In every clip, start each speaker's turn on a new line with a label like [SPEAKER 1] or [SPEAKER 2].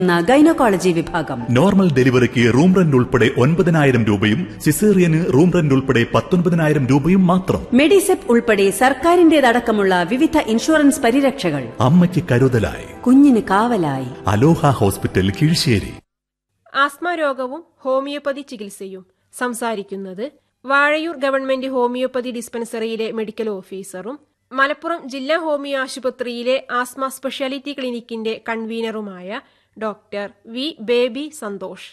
[SPEAKER 1] എന്ന ഗൈനക്കോളജി വിഭാഗം
[SPEAKER 2] നോർമൽ ഡെലിവറിക്ക് റൂം റെന്റ് ഉൾപ്പെടെ ഒൻപതിനായിരം രൂപയും സിസേറിയന് റൂം റെന്റ് ഉൾപ്പെടെ പത്തൊൻപതിനായിരം രൂപയും മാത്രം
[SPEAKER 1] മെഡിസെപ്പ് ഉൾപ്പെടെ സർക്കാരിന്റേതടക്കമുള്ള വിവിധ ഇൻഷുറൻസ് പരിരക്ഷകൾ
[SPEAKER 2] അമ്മയ്ക്ക് കരുതലായി
[SPEAKER 1] കുഞ്ഞിന് കാവലായി
[SPEAKER 2] അലോഹ ഹോസ്പിറ്റൽ കീഴ്ശേരി
[SPEAKER 3] ആസ്മ രോഗവും ഹോമിയോപ്പതി ചികിത്സയും സംസാരിക്കുന്നത് വാഴയൂർ ഗവൺമെന്റ് ഹോമിയോപ്പതി ഡിസ്പെൻസറിയിലെ മെഡിക്കൽ ഓഫീസറും മലപ്പുറം ജില്ലാ ഹോമിയോ ആശുപത്രിയിലെ ആസ്മ സ്പെഷ്യാലിറ്റി ക്ലിനിക്കിന്റെ കൺവീനറുമായ ഡോക്ടർ വി ബേബി സന്തോഷ്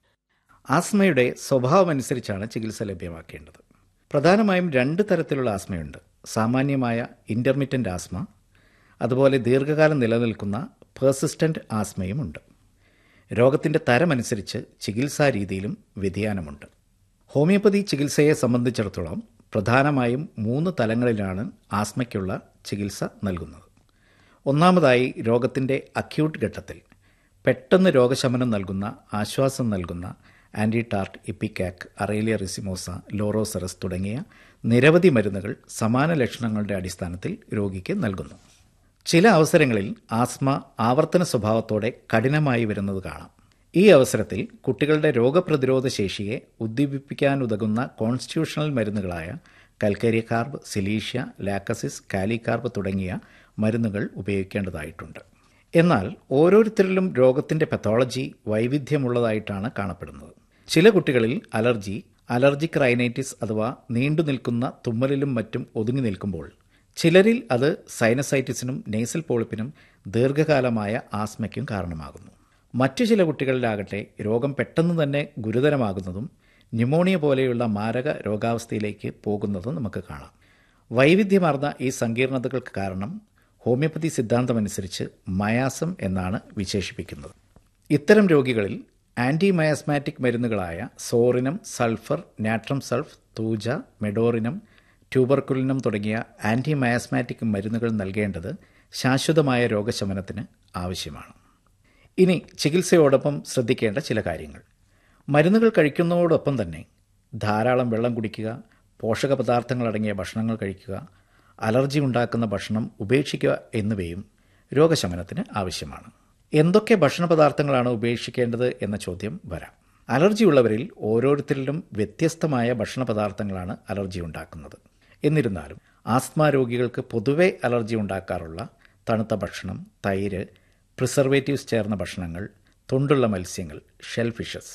[SPEAKER 4] ആസ്മയുടെ സ്വഭാവമനുസരിച്ചാണ് ചികിത്സ ലഭ്യമാക്കേണ്ടത് പ്രധാനമായും രണ്ട് തരത്തിലുള്ള ആസ്മയുണ്ട് സാമാന്യമായ ഇൻ്റർമീഡിയൻ്റ് ആസ്മ അതുപോലെ ദീർഘകാലം നിലനിൽക്കുന്ന പേഴ്സിസ്റ്റൻ്റ് ആസ്മയുമുണ്ട് രോഗത്തിൻ്റെ തരമനുസരിച്ച് ചികിത്സാ രീതിയിലും വ്യതിയാനമുണ്ട് ഹോമിയോപ്പതി ചികിത്സയെ സംബന്ധിച്ചിടത്തോളം പ്രധാനമായും മൂന്ന് തലങ്ങളിലാണ് ആസ്മയ്ക്കുള്ള ചികിത്സ നൽകുന്നത് ഒന്നാമതായി രോഗത്തിൻ്റെ അക്യൂട്ട് ഘട്ടത്തിൽ പെട്ടെന്ന് രോഗശമനം നൽകുന്ന ആശ്വാസം നൽകുന്ന ആൻറ്റിടാർട്ട് ഇപ്പിക്കാക് അറേലിയ റിസിമോസ ലോറോസറസ് തുടങ്ങിയ നിരവധി മരുന്നുകൾ സമാന ലക്ഷണങ്ങളുടെ അടിസ്ഥാനത്തിൽ രോഗിക്ക് നൽകുന്നു ചില അവസരങ്ങളിൽ ആസ്മ ആവർത്തന സ്വഭാവത്തോടെ കഠിനമായി വരുന്നത് കാണാം ഈ അവസരത്തിൽ കുട്ടികളുടെ രോഗപ്രതിരോധ ശേഷിയെ ഉദ്ദീപിപ്പിക്കാനുതകുന്ന കോൺസ്റ്റിറ്റ്യൂഷണൽ മരുന്നുകളായ കൽക്കരികാർബ് സിലീഷ്യ ലാക്കസിസ് കാലികാർബ് തുടങ്ങിയ മരുന്നുകൾ ഉപയോഗിക്കേണ്ടതായിട്ടുണ്ട് എന്നാൽ ഓരോരുത്തരിലും രോഗത്തിൻ്റെ പത്തോളജി വൈവിധ്യമുള്ളതായിട്ടാണ് കാണപ്പെടുന്നത് ചില കുട്ടികളിൽ അലർജി അലർജിക് റൈനൈറ്റിസ് അഥവാ നീണ്ടു നിൽക്കുന്ന തുമ്മലിലും മറ്റും ഒതുങ്ങി നിൽക്കുമ്പോൾ ചിലരിൽ അത് സൈനസൈറ്റിസിനും നേസൽ പോളിപ്പിനും ദീർഘകാലമായ ആസ്മയ്ക്കും കാരണമാകുന്നു മറ്റു ചില കുട്ടികളിലാകട്ടെ രോഗം പെട്ടെന്ന് തന്നെ ഗുരുതരമാകുന്നതും ന്യൂമോണിയ പോലെയുള്ള മാരക രോഗാവസ്ഥയിലേക്ക് പോകുന്നതും നമുക്ക് കാണാം വൈവിധ്യമാർന്ന ഈ സങ്കീർണതകൾക്ക് കാരണം ഹോമിയോപ്പതി സിദ്ധാന്തമനുസരിച്ച് മയാസം എന്നാണ് വിശേഷിപ്പിക്കുന്നത് ഇത്തരം രോഗികളിൽ ആൻറ്റി മയാസ്മാറ്റിക് മരുന്നുകളായ psorinum sulphur natrum sulph thuja medorrhinum tuberculinum തുടങ്ങിയ ആൻറ്റി മയാസ്മാറ്റിക് മരുന്നുകൾ നൽകേണ്ടത് ശാശ്വതമായ രോഗശമനത്തിന് ആവശ്യമാണ് ഇനി ചികിത്സയോടൊപ്പം ശ്രദ്ധിക്കേണ്ട ചില കാര്യങ്ങൾ മരുന്നുകൾ കഴിക്കുന്നതോടൊപ്പം തന്നെ ധാരാളം വെള്ളം കുടിക്കുക പോഷക പദാർത്ഥങ്ങൾ അടങ്ങിയ ഭക്ഷണങ്ങൾ കഴിക്കുക അലർജി ഉണ്ടാക്കുന്ന ഭക്ഷണം ഉപേക്ഷിക്കുക എന്നിവയും രോഗശമനത്തിന് ആവശ്യമാണ് എന്തൊക്കെ ഭക്ഷണ പദാർത്ഥങ്ങളാണ് ഉപേക്ഷിക്കേണ്ടത് എന്ന ചോദ്യം വരാം അലർജി ഉള്ളവരിൽ ഓരോരുത്തരിലും വ്യത്യസ്തമായ ഭക്ഷണ പദാർത്ഥങ്ങളാണ് അലർജി ഉണ്ടാക്കുന്നത് എന്നിരുന്നാലും ആസ്മ രോഗികൾക്ക് പൊതുവെ അലർജി ഉണ്ടാക്കാറുള്ള തണുത്ത ഭക്ഷണം തൈര് പ്രിസർവേറ്റീവ്സ് ചേർന്ന ഭക്ഷണങ്ങൾ തൊണ്ടുള്ള മത്സ്യങ്ങൾ ഷെൽ ഫിഷസ്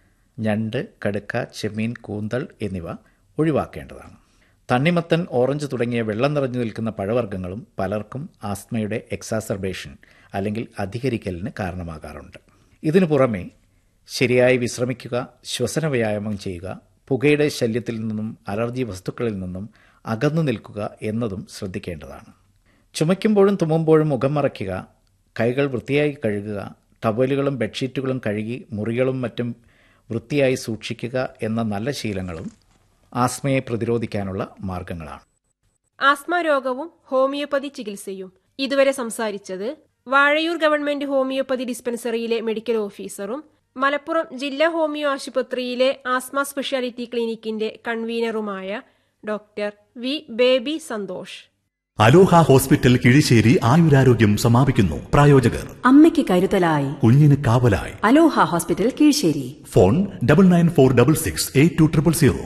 [SPEAKER 4] ഞണ്ട് കടുക്ക ചെമ്മീൻ കൂന്തൽ എന്നിവ ഒഴിവാക്കേണ്ടതാണ് തണ്ണിമത്തൻ ഓറഞ്ച് തുടങ്ങിയ വെള്ളം നിറഞ്ഞു നിൽക്കുന്ന പഴവർഗ്ഗങ്ങളും പലർക്കും ആസ്മയുടെ എക്സാസർബേഷൻ അല്ലെങ്കിൽ അധികരിക്കലിന് കാരണമാകാറുണ്ട് ഇതിനു പുറമെ ശരിയായി വിശ്രമിക്കുക ശ്വസന വ്യായാമം ചെയ്യുക പുകയുടെ ശല്യത്തിൽ നിന്നും അലർജി വസ്തുക്കളിൽ നിന്നും അകന്നു നിൽക്കുക എന്നതും ശ്രദ്ധിക്കേണ്ടതാണ് ചുമയ്ക്കുമ്പോഴും തുമ്മുമ്പോഴും മുഖം മറയ്ക്കുക കൈകൾ വൃത്തിയായി കഴുകുക ടവലുകളും ബെഡ്ഷീറ്റുകളും കഴുകി മുറികളും മറ്റും വൃത്തിയായി സൂക്ഷിക്കുക എന്ന നല്ല ശീലങ്ങളും ആസ്മയെ പ്രതിരോധിക്കാനുള്ള മാർഗങ്ങളാണ്
[SPEAKER 3] ആസ്മ രോഗവും ഹോമിയോപ്പതി ചികിത്സയും ഇതുവരെ സംസാരിച്ചത് വാഴയൂർ ഗവൺമെന്റ് ഹോമിയോപ്പതി ഡിസ്പെൻസറിയിലെ മെഡിക്കൽ ഓഫീസറും മലപ്പുറം ജില്ലാ ഹോമിയോ ആശുപത്രിയിലെ ആസ്മ സ്പെഷ്യാലിറ്റി ക്ലിനിക്കിന്റെ കൺവീനറുമായ doctor V Baby Santhosh
[SPEAKER 2] Aloha hospital Kizhisseri ആയുരാരോഗ്യം സമാപിക്കുന്നു പ്രായോജകർ
[SPEAKER 1] അമ്മയ്ക്ക് കരുതലായി
[SPEAKER 2] കുഞ്ഞിന് കാവലായി
[SPEAKER 1] Aloha hospital Keezhssery
[SPEAKER 2] phone double nine four double six eight two triple zero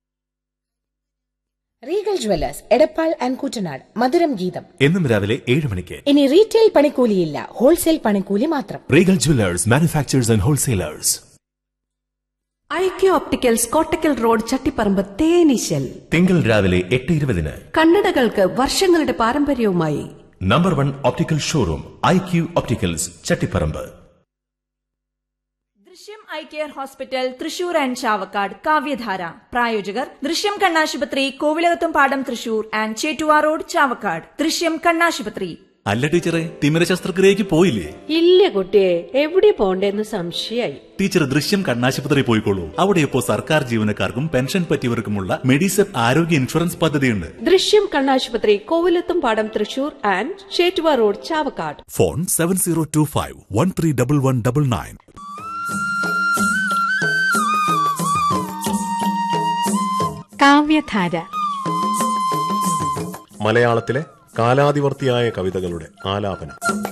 [SPEAKER 5] Regal Jewellers Edappal and Kuttanad മധുരം ഗീതം
[SPEAKER 6] എന്നും രാവിലെ ഏഴ് മണിക്ക്
[SPEAKER 5] ഇനി റീറ്റെയിൽ പണിക്കൂലിയില്ല ഹോൾസെയിൽ പണിക്കൂലി മാത്രം
[SPEAKER 6] Regal Jewellers manufacturers and wholesalers
[SPEAKER 7] IQ opticals Kottakkal road Chattiparamba തേനീശൽ
[SPEAKER 6] തിങ്കൾ രാവിലെ എട്ട് ഇരുപതിന്
[SPEAKER 7] കണ്ണടകൾക്ക് വർഷങ്ങളുടെ പാരമ്പര്യവുമായി
[SPEAKER 6] number one optical showroom I Q opticals Chattiparamba
[SPEAKER 8] Drishyam eye care hospital Thrissur and Chavakkad Kavyadhara പ്രായോജകർ ദൃശ്യം കണ്ണാശുപത്രി കോവിലകത്തും പാടം തൃശൂർ ആൻഡ് ചേറ്റുവാ റോഡ് ചാവക്കാട് ദൃശ്യം കണ്ണാശുപത്രി
[SPEAKER 6] അല്ല ടീച്ചറെ തിമിര ശസ്ത്രക്രിയക്ക് പോയില്ലേ
[SPEAKER 9] ഇല്ല കുട്ടിയെ എവിടെ പോണ്ടേന്ന് സംശയായി
[SPEAKER 2] ടീച്ചർ ദൃശ്യം കണ്ണാശുപത്രി പോയിക്കോളൂ അവിടെ ഇപ്പോൾ സർക്കാർ ജീവനക്കാർക്കും പെൻഷൻ പറ്റിയവർക്കുമുള്ള മെഡിസെപ്പ് ആരോഗ്യ ഇൻഷുറൻസ് പദ്ധതിയുണ്ട്
[SPEAKER 9] ദൃശ്യം കണ്ണാശുപത്രി കോവിലത്തും പാടം Thrissur and Chettuva road Chavakkad
[SPEAKER 2] phone seven zero two five one three double one double nine
[SPEAKER 10] Kavyadhara
[SPEAKER 11] മലയാളത്തിലെ കാലാതിവർത്തിയായ കവിതകളുടെ ആലാപനം